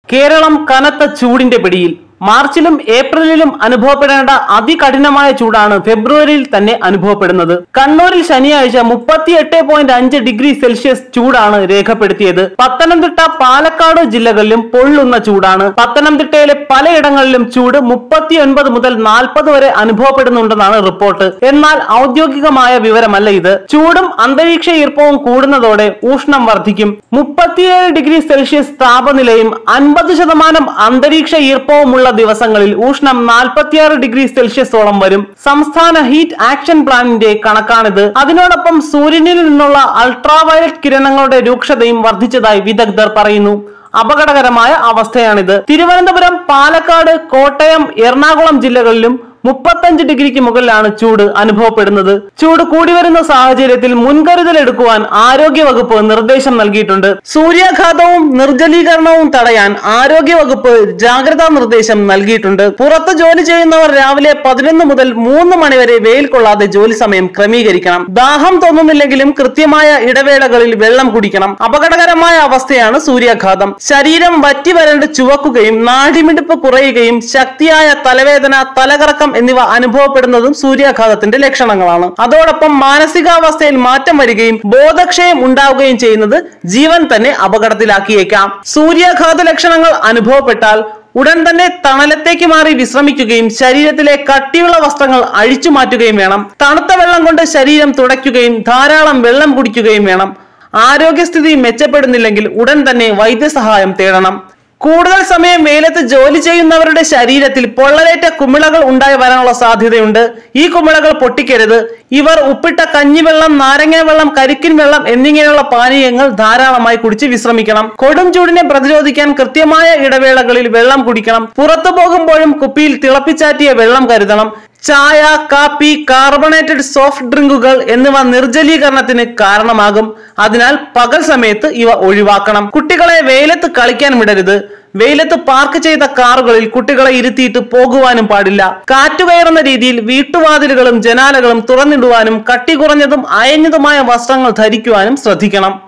കേരളം കനത്ത ചൂടിന്റെ പിടിയിൽ മാർച്ചിലും ഏപ്രിലിലും അനുഭവപ്പെടേണ്ട അതികഠിനമായ ചൂടാണ് ഫെബ്രുവരിയിൽ തന്നെ അനുഭവപ്പെടുന്നത് കണ്ണൂരിൽ ശനിയാഴ്ച മുപ്പത്തിയെട്ട് പോയിന്റ് അഞ്ച് ഡിഗ്രി സെൽഷ്യസ് ചൂടാണ് രേഖപ്പെടുത്തിയത് പത്തനംതിട്ട പാലക്കാട് ജില്ലകളിലും പൊള്ളുന്ന ചൂടാണ് പത്തനംതിട്ടയിലെ പലയിടങ്ങളിലും ചൂട് മുപ്പത്തിയൊൻപത് മുതൽ നാൽപ്പത് വരെ അനുഭവപ്പെടുന്നുണ്ടെന്നാണ് റിപ്പോർട്ട് എന്നാൽ ഔദ്യോഗികമായ വിവരമല്ല ഇത് ചൂടും അന്തരീക്ഷ ഈർപ്പവും കൂടുന്നതോടെ ഊഷ്ണം വർദ്ധിക്കും മുപ്പത്തിയേഴ് ഡിഗ്രി സെൽഷ്യസ് താപനിലയും അൻപത് ശതമാനം അന്തരീക്ഷ ഈർപ്പവുമുള്ള ദിവസങ്ങളിൽ ഊഷ്ണം നാൽപ്പത്തിയാറ് ഡിഗ്രി സെൽഷ്യസോളം വരും സംസ്ഥാന ഹീറ്റ് ആക്ഷൻ പ്ലാനിന്റെ കണക്കാണിത് അതിനോടൊപ്പം സൂര്യനിൽ നിന്നുള്ള അൾട്രാവയലറ്റ് കിരണങ്ങളുടെ രൂക്ഷതയും വർദ്ധിച്ചതായി വിദഗ്ധർ പറയുന്നു അപകടകരമായ അവസ്ഥയാണിത് തിരുവനന്തപുരം പാലക്കാട് കോട്ടയം എറണാകുളം ജില്ലകളിലും മുപ്പത്തഞ്ച് ഡിഗ്രിക്ക് മുകളിലാണ് ചൂട് അനുഭവപ്പെടുന്നത് ചൂട് കൂടി വരുന്ന സാഹചര്യത്തിൽ മുൻകരുതൽ എടുക്കുവാൻ ആരോഗ്യ വകുപ്പ് നിർദ്ദേശം നൽകിയിട്ടുണ്ട് സൂര്യാഘാതവും നിർജ്ജലീകരണവും തടയാൻ ആരോഗ്യ വകുപ്പ് ജാഗ്രതാ നിർദ്ദേശം നൽകിയിട്ടുണ്ട് പുറത്ത് ജോലി ചെയ്യുന്നവർ രാവിലെ പതിനൊന്ന് മുതൽ മൂന്ന് മണിവരെ വെയിൽ കൊള്ളാതെ ജോലി സമയം ക്രമീകരിക്കണം ദാഹം തോന്നുന്നില്ലെങ്കിലും കൃത്യമായ ഇടവേളകളിൽ വെള്ളം കുടിക്കണം അപകടകരമായ അവസ്ഥയാണ് സൂര്യാഘാതം ശരീരം വറ്റി വരണ്ട് ചുവക്കുകയും നാടിമിടിപ്പ് കുറയുകയും ശക്തിയായ തലവേദന തലകറക്കം എന്നിവ അനുഭവപ്പെടുന്നതും സൂര്യാഘാതത്തിന്റെ ലക്ഷണങ്ങളാണ് അതോടൊപ്പം മാനസികാവസ്ഥയിൽ മാറ്റം വരികയും ബോധക്ഷയം ഉണ്ടാവുകയും ചെയ്യുന്നത് ജീവൻ തന്നെ അപകടത്തിലാക്കിയേക്കാം സൂര്യാഘാത ലക്ഷണങ്ങൾ അനുഭവപ്പെട്ടാൽ ഉടൻ തന്നെ തണലത്തേക്ക് മാറി വിശ്രമിക്കുകയും ശരീരത്തിലെ കട്ടിയുള്ള വസ്ത്രങ്ങൾ അഴിച്ചു മാറ്റുകയും വേണം തണുത്ത വെള്ളം കൊണ്ട് ശരീരം തുടയ്ക്കുകയും ധാരാളം വെള്ളം കുടിക്കുകയും വേണം ആരോഗ്യസ്ഥിതി മെച്ചപ്പെടുന്നില്ലെങ്കിൽ ഉടൻ തന്നെ വൈദ്യസഹായം തേടണം കൂടുതൽ സമയം വെയിലത്ത് ജോലി ചെയ്യുന്നവരുടെ ശരീരത്തിൽ പൊള്ളലേറ്റ കുമിളകൾ ഉണ്ടായി വരാനുള്ള സാധ്യതയുണ്ട് ഈ കുമിളകൾ പൊട്ടിക്കരുത് ഇവർ ഉപ്പിട്ട കഞ്ഞിവെള്ളം നാരങ്ങ വെള്ളം കരിക്കിൻ വെള്ളം എന്നിങ്ങനെയുള്ള പാനീയങ്ങൾ ധാരാളമായി കുടിച്ച് വിശ്രമിക്കണം കൊടും ചൂടിനെ പ്രതിരോധിക്കാൻ കൃത്യമായ ഇടവേളകളിൽ വെള്ളം കുടിക്കണം പുറത്തു പോകുമ്പോഴും കുപ്പിയിൽ തിളപ്പിച്ചാറ്റിയ വെള്ളം കരുതണം ചായ കാപ്പി കാർബണേറ്റഡ് സോഫ്റ്റ് ഡ്രിങ്കുകൾ എന്നിവ നിർജ്ജലീകരണത്തിന് കാരണമാകും അതിനാൽ പകൽ സമയത്ത് ഇവ ഒഴിവാക്കണം കുട്ടികളെ വെയിലത്ത് കളിക്കാൻ വിടരുത് വെയിലത്ത് പാർക്ക് ചെയ്ത കാറുകളിൽ കുട്ടികളെ ഇരുത്തിയിട്ട് പോകുവാനും പാടില്ല കാറ്റുകയറുന്ന രീതിയിൽ വീട്ടുവാതിലുകളും ജനാലകളും തുറന്നിടുവാനും കട്ടി കുറഞ്ഞതും അയഞ്ഞതുമായ വസ്ത്രങ്ങൾ ധരിക്കുവാനും ശ്രദ്ധിക്കണം